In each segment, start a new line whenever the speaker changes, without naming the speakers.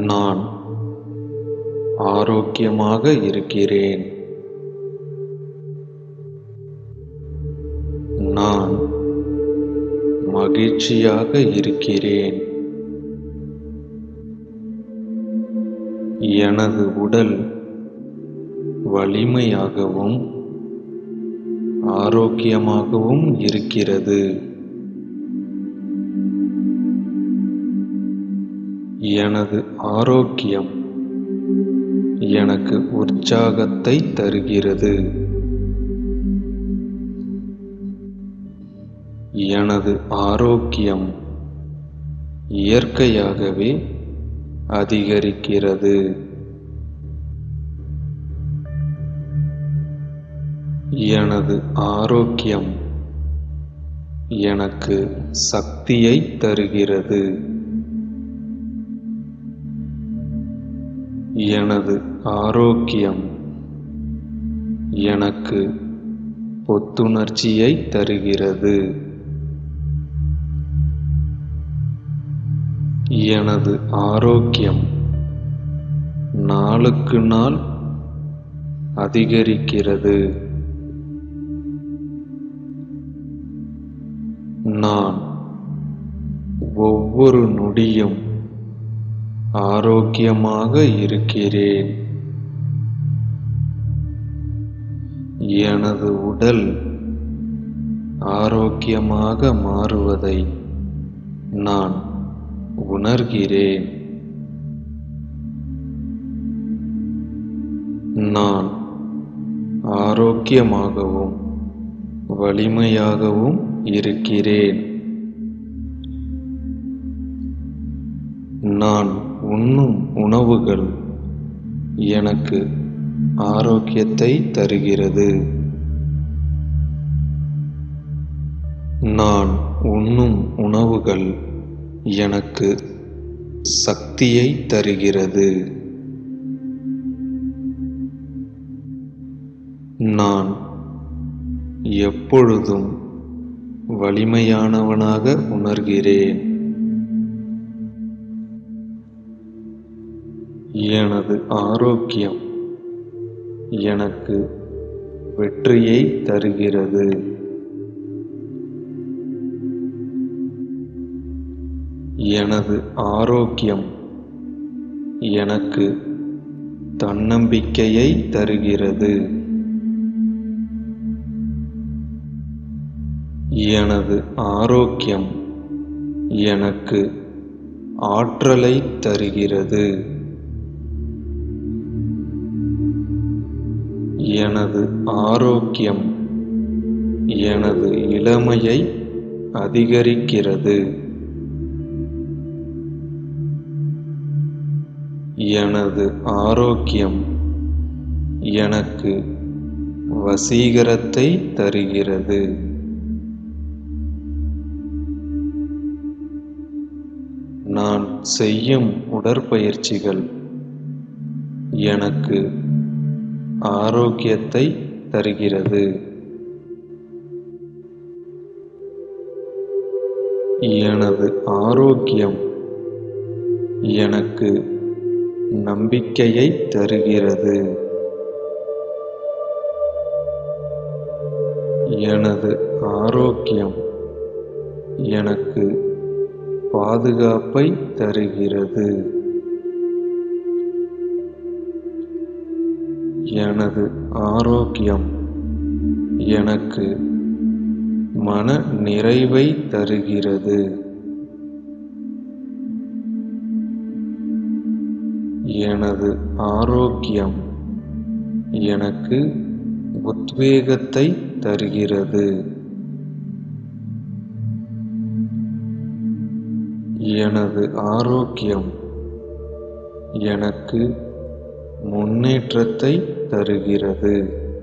நான் ஆரோக்கியமாக இருக்கிறேன் நான் மகிழ்ச்சியாக இருக்கிறேன் எனது உடல் வலிமையாகவும் ஆரோக்கியமாகவும் இருக்கிறது எனது ஆரோக்கியம் எனக்கு உற்சாகத்தை தருகிறது எனது ஆரோக்கியம் இயற்கையாகவே அதிகரிக்கிறது எனது ஆரோக்கியம் எனக்கு சக்தியை தருகிறது எனது ஆரோக்கியம் எனக்கு புத்துணர்ச்சியை தருகிறது எனது ஆரோக்கியம் நாளுக்கு நாள் அதிகரிக்கிறது நான் ஒவ்வொரு நொடியும் ஆரோக்கியமாக இருக்கிறேன் எனது உடல் ஆரோக்கியமாக மாறுவதை நான் உணர்கிறேன் நான் ஆரோக்கியமாகவும் வலிமையாகவும் இருக்கிறேன் நான் உண்ணும் உணவுகள் எனக்கு ஆரோக்கியத்தை தருகிறது நான் உண்ணும் உணவுகள் எனக்கு சக்தியை தருகிறது நான் எப்பொழுதும் வலிமையானவனாக உணர்கிறேன் எனது ஆரோக்கியம் எனக்கு வெற்றியை தருகிறது எனது ஆரோக்கியம் எனக்கு தன்னம்பிக்கையை தருகிறது எனது ஆரோக்கியம் எனக்கு ஆற்றலை தருகிறது எனது ஆரோக்கியம் எனது இளமையை அதிகரிக்கிறது எனது ஆரோக்கியம் எனக்கு வசீகரத்தை தருகிறது நான் செய்யும் உடற்பயிற்சிகள் எனக்கு ஆரோக்கியத்தை தருகிறது எனது ஆரோக்கியம் எனக்கு நம்பிக்கையை தருகிறது எனது ஆரோக்கியம் எனக்கு பாதுகாப்பை தருகிறது எனது ஆரோக்கியம் எனக்கு மன நிறைவை தருகிறது எனது ஆரோக்கியம் எனக்கு உத்வேகத்தை தருகிறது எனது ஆரோக்கியம் எனக்கு முன்னேற்றத்தை தருகிறது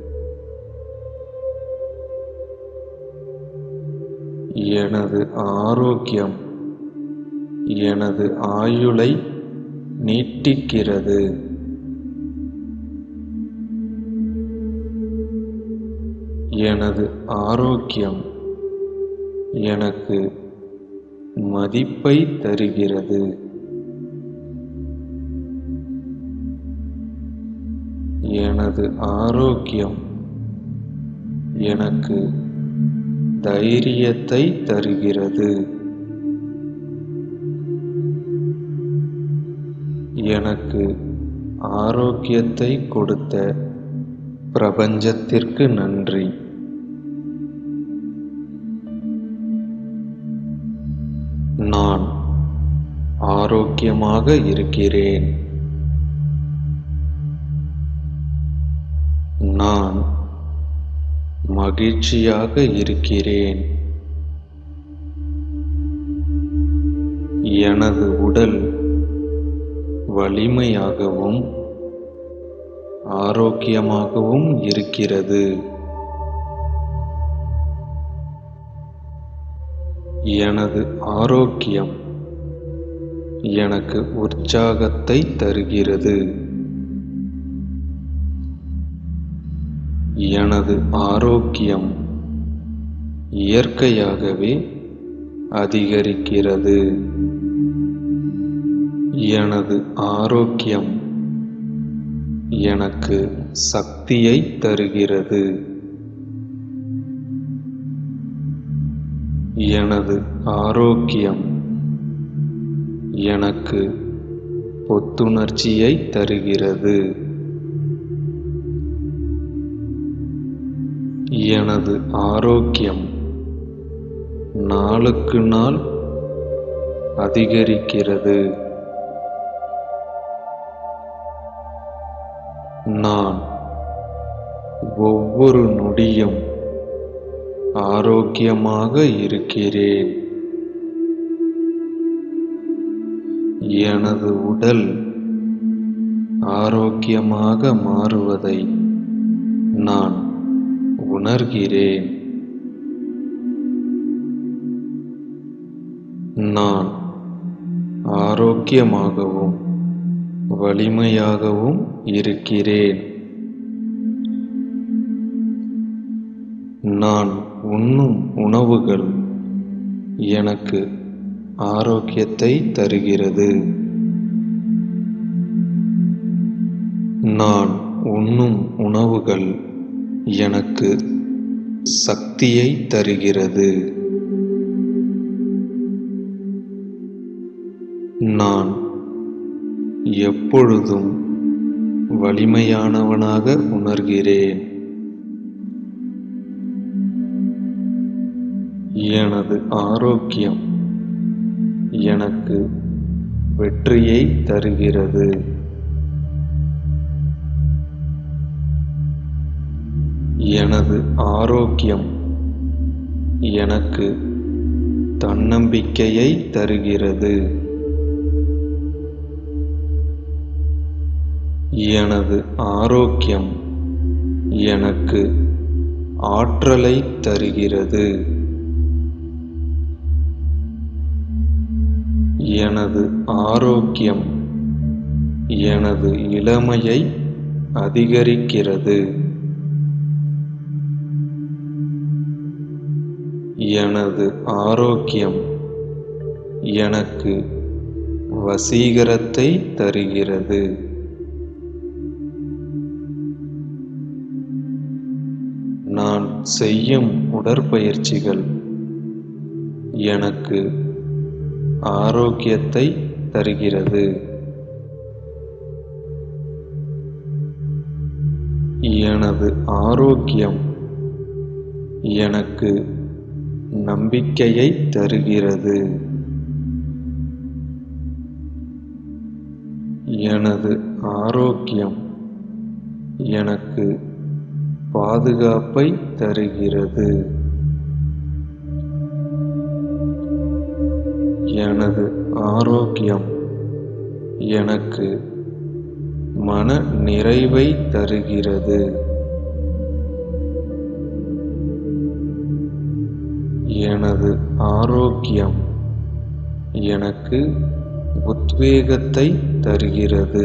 எனது ஆரோக்கியம் எனது ஆயுளை நீட்டிக்கிறது எனது ஆரோக்கியம் எனக்கு மதிப்பை தருகிறது எனது ஆரோக்கியம் எனக்கு தைரியத்தை தருகிறது எனக்கு ஆரோக்கியத்தை கொடுத்த பிரபஞ்சத்திற்கு நன்றி நான் ஆரோக்கியமாக இருக்கிறேன் நான் மகிழ்ச்சியாக இருக்கிறேன் எனது உடல் வலிமையாகவும் ஆரோக்கியமாகவும் இருக்கிறது எனது ஆரோக்கியம் எனக்கு உற்சாகத்தை தருகிறது எனது ஆரோக்கியம் இயற்கையாகவே அதிகரிக்கிறது எனது ஆரோக்கியம் எனக்கு சக்தியை தருகிறது எனது ஆரோக்கியம் எனக்கு புத்துணர்ச்சியை தருகிறது எனது ஆரோக்கியம் நாளுக்கு நாள் அதிகரிக்கிறது நான் ஒவ்வொரு நொடியும் ஆரோக்கியமாக இருக்கிறேன் எனது உடல் ஆரோக்கியமாக மாறுவதை நான் உணர்கிறேன் நான் ஆரோக்கியமாகவும் வலிமையாகவும் இருக்கிறேன் நான் உண்ணும் உணவுகள் எனக்கு ஆரோக்கியத்தை தருகிறது நான் உண்ணும் உணவுகள் எனக்கு சக்தியை தருகிறது நான் எப்பொழுதும் வலிமையானவனாக உணர்கிறேன் எனது ஆரோக்கியம் எனக்கு வெற்றியை தருகிறது எனது ஆரோக்கியம் எனக்கு தன்னம்பிக்கையை தருகிறது எனது ஆரோக்கியம் எனக்கு ஆற்றலை தருகிறது எனது ஆரோக்கியம் எனது இளமையை அதிகரிக்கிறது எனது ஆரோக்கியம் எனக்கு வசீகரத்தை தருகிறது நான் செய்யும் உடற்பயிற்சிகள் எனக்கு ஆரோக்கியத்தை தருகிறது எனது ஆரோக்கியம் எனக்கு நம்பிக்கையை தருகிறது எனது ஆரோக்கியம் எனக்கு பாதுகாப்பை தருகிறது எனது ஆரோக்கியம் எனக்கு மன நிறைவை தருகிறது எனது ஆரோக்கியம் எனக்கு உத்வேகத்தை தருகிறது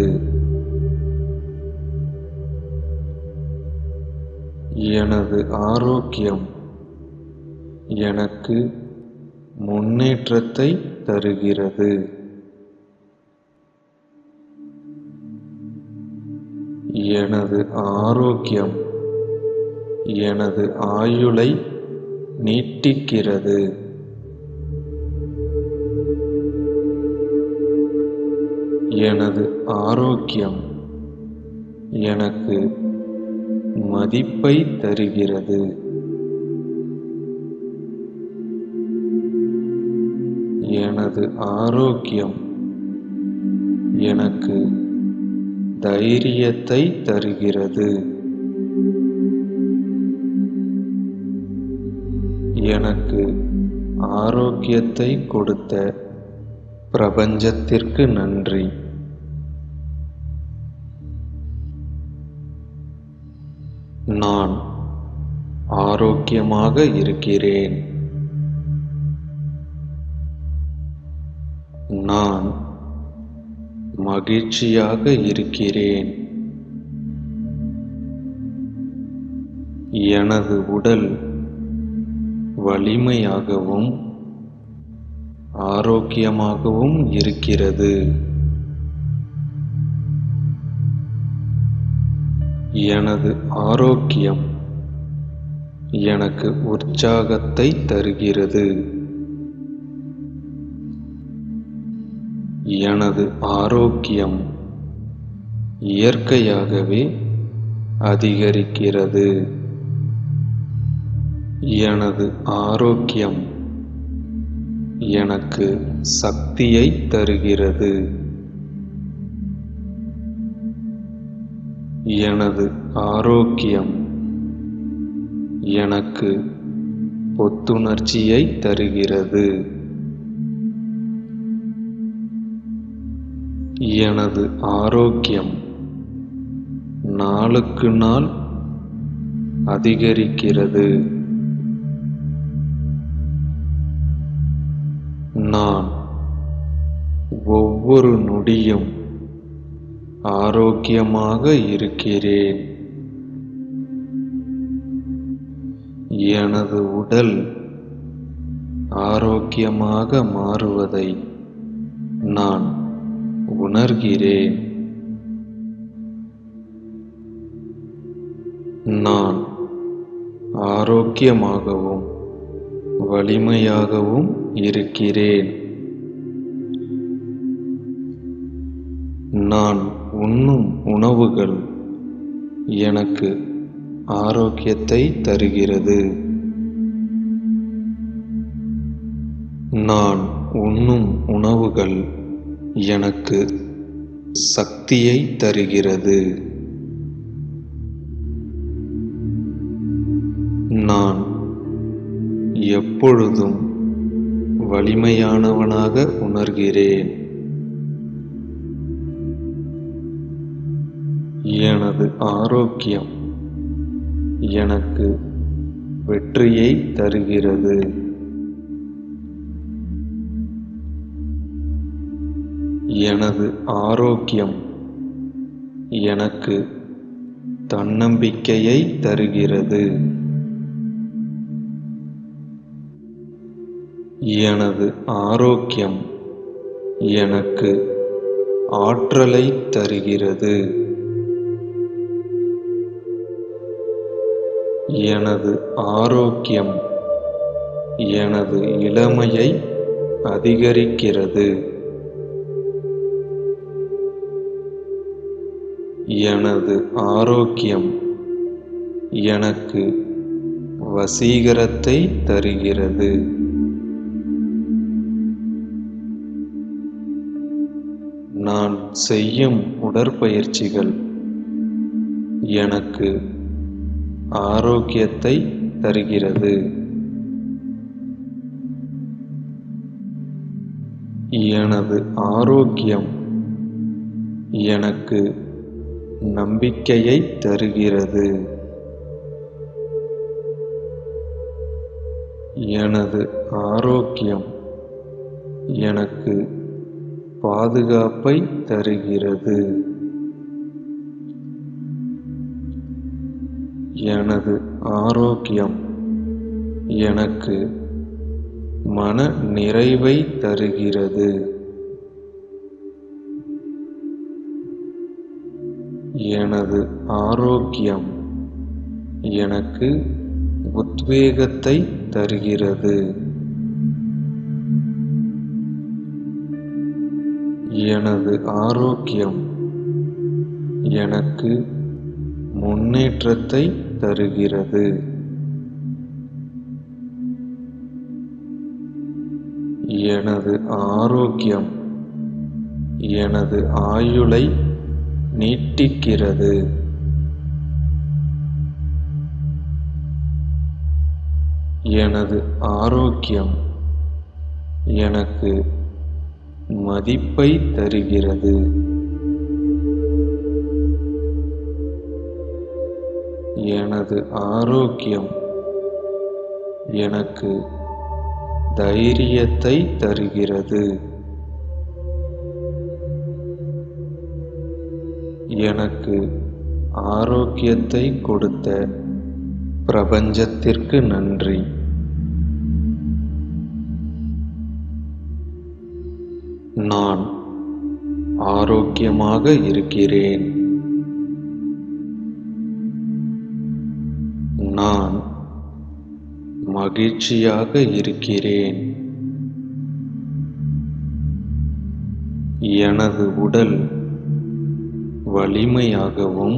எனது ஆரோக்கியம் எனக்கு முன்னேற்றத்தை தருகிறது எனது ஆரோக்கியம் எனது ஆயுளை நீட்டிக்கிறது எனது ஆரோக்கியம் எனக்கு மதிப்பை தருகிறது எனது ஆரோக்கியம் எனக்கு தைரியத்தை தருகிறது எனக்கு ஆரோக்கியத்தை கொடுத்த பிரபஞ்சத்திற்கு நன்றி நான் ஆரோக்கியமாக இருக்கிறேன் நான் மகிழ்ச்சியாக இருக்கிறேன் எனது உடல் வலிமையாகவும் ஆரோக்கியமாகவும் இருக்கிறது எனது ஆரோக்கியம் எனக்கு உற்சாகத்தை தருகிறது எனது ஆரோக்கியம் இயற்கையாகவே அதிகரிக்கிறது எனது ஆரோக்கியம் எனக்கு சக்தியை தருகிறது எனது ஆரோக்கியம் எனக்கு புத்துணர்ச்சியை தருகிறது எனது ஆரோக்கியம் நாளுக்கு நாள் அதிகரிக்கிறது நான் ஒவ்வொரு நொடியும் ஆரோக்கியமாக இருக்கிறேன் எனது உடல் ஆரோக்கியமாக மாறுவதை நான் உணர்கிறேன் நான் ஆரோக்கியமாகவும் வலிமையாகவும் இருக்கிறேன் நான் உண்ணும் உணவுகள் எனக்கு ஆரோக்கியத்தை தருகிறது நான் உண்ணும் உணவுகள் எனக்கு சக்தியை தருகிறது நான் எப்பொழுதும் வலிமையானவனாக உணர்கிறேன் எனது ஆரோக்கியம் எனக்கு வெற்றியை தருகிறது எனது ஆரோக்கியம் எனக்கு தன்னம்பிக்கையை தருகிறது எனது ஆரோக்கியம் எனக்கு ஆற்றலை தருகிறது எனது ஆரோக்கியம் எனது இளமையை அதிகரிக்கிறது எனது ஆரோக்கியம் எனக்கு வசீகரத்தை தருகிறது நான் செய்யும் உடற்பயிற்சிகள் எனக்கு ஆரோக்கியத்தை தருகிறது எனது ஆரோக்கியம் எனக்கு நம்பிக்கையை தருகிறது எனது ஆரோக்கியம் எனக்கு பாதுகாப்பை தருகிறது எனது ஆரோக்கியம் எனக்கு மன நிறைவை தருகிறது எனது ஆரோக்கியம் எனக்கு உத்வேகத்தை தருகிறது எனது ஆரோக்கியம் எனக்கு முன்னேற்றத்தை தருகிறது எனது ஆரோக்கியம் எனது ஆயுளை நீட்டிக்கிறது எனது ஆரோக்கியம் எனக்கு மதிப்பை தருகிறது எனது ஆரோக்கியம் எனக்கு தைரியத்தை தருகிறது எனக்கு ஆரோக்கியத்தை கொடுத்த பிரபஞ்சத்திற்கு நன்றி நான் ஆரோக்கியமாக இருக்கிறேன் நான் மகிழ்ச்சியாக இருக்கிறேன் எனது உடல் வலிமையாகவும்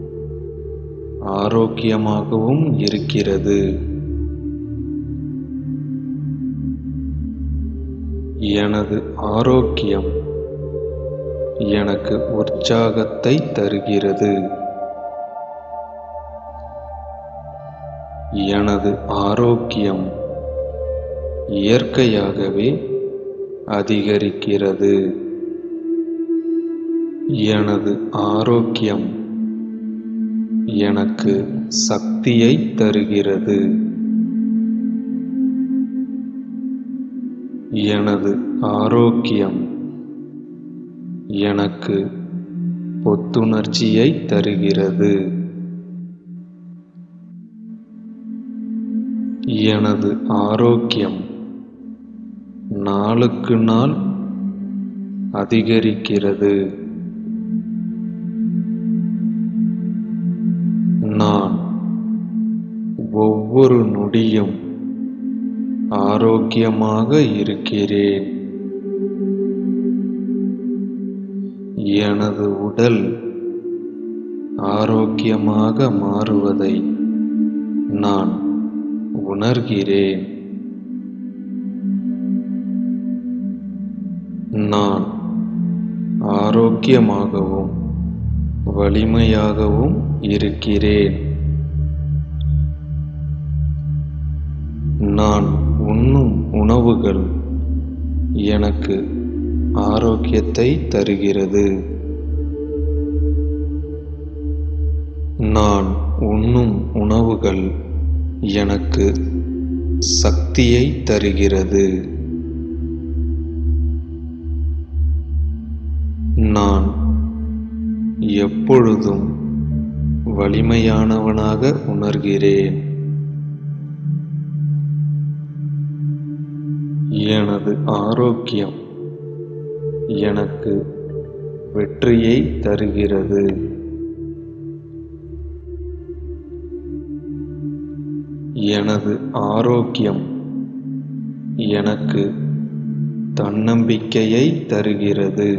ஆரோக்கியமாகவும் இருக்கிறது எனது ஆரோக்கியம் எனக்கு உற்சாகத்தை தருகிறது எனது ஆரோக்கியம் இயற்கையாகவே அதிகரிக்கிறது எனது ஆரோக்கியம் எனக்கு சக்தியை தருகிறது எனது ஆரோக்கியம் எனக்கு புத்துணர்ச்சியை தருகிறது எனது ஆரோக்கியம் நாளுக்கு நாள் அதிகரிக்கிறது நான் ஒவ்வொரு நொடியும் ஆரோக்கியமாக இருக்கிறேன் எனது உடல் ஆரோக்கியமாக மாறுவதை நான் உணர்கிறேன் நான் ஆரோக்கியமாகவும் வலிமையாகவும் இருக்கிறேன் நான் உண்ணும் உணவுகள் எனக்கு ஆரோக்கியத்தை தருகிறது நான் உண்ணும் உணவுகள் எனக்கு சக்தியை தருகிறது நான் எப்பொழுதும் வலிமையானவனாக உணர்கிறேன் எனது ஆரோக்கியம் எனக்கு வெற்றியை தருகிறது எனது ஆரோக்கியம் எனக்கு தன்னம்பிக்கையை தருகிறது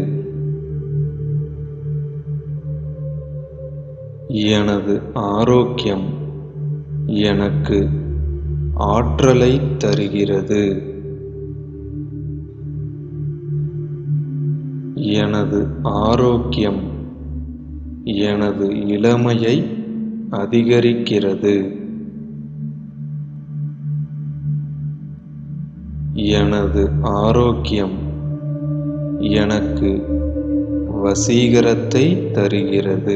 எனது ஆரோக்கியம் எனக்கு ஆற்றலை தருகிறது எனது ஆரோக்கியம் எனது இளமையை அதிகரிக்கிறது எனது ஆரோக்கியம் எனக்கு வசீகரத்தை தருகிறது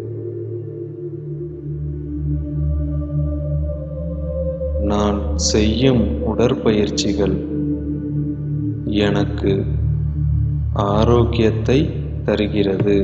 நான் செய்யும் உடற்பயிற்சிகள் எனக்கு ஆரோக்கியத்தை தருகிறது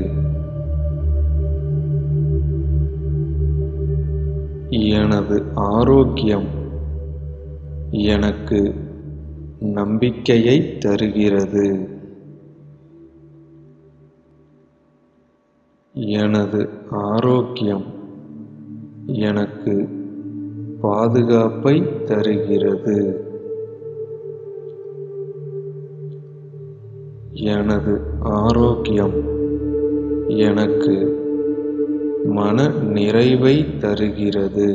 எனது ஆரோக்கியம் எனக்கு நம்பிக்கையை தருகிறது எனது ஆரோக்கியம் எனக்கு பாதுகாப்பை தருகிறது எனது ஆரோக்கியம் எனக்கு மன நிறைவை தருகிறது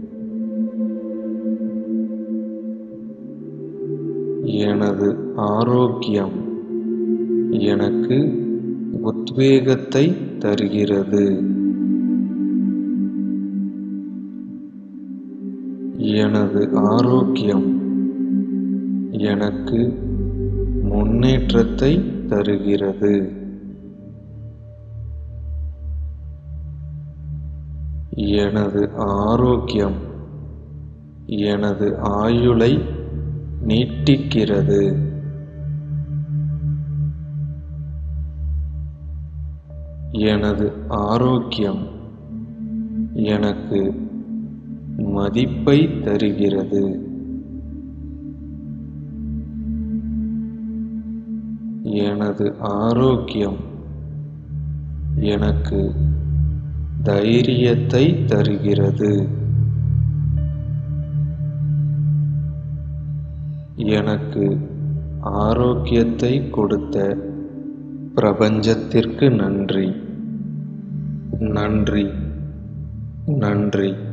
எனது ஆரோக்கியம் எனக்கு உத்வேகத்தை தருகிறது எனது ஆரோக்கியம் எனக்கு முன்னேற்றத்தை தருகிறது எனது ஆரோக்கியம் எனது ஆயுளை நீட்டிக்கிறது எனது ஆரோக்கியம் எனக்கு மதிப்பை தருகிறது எனது ஆரோக்கியம் எனக்கு தைரியத்தை தருகிறது எனக்கு ஆரோக்கியத்தை கொடுத்த பிரபஞ்சத்திற்கு நன்றி நன்றி நன்றி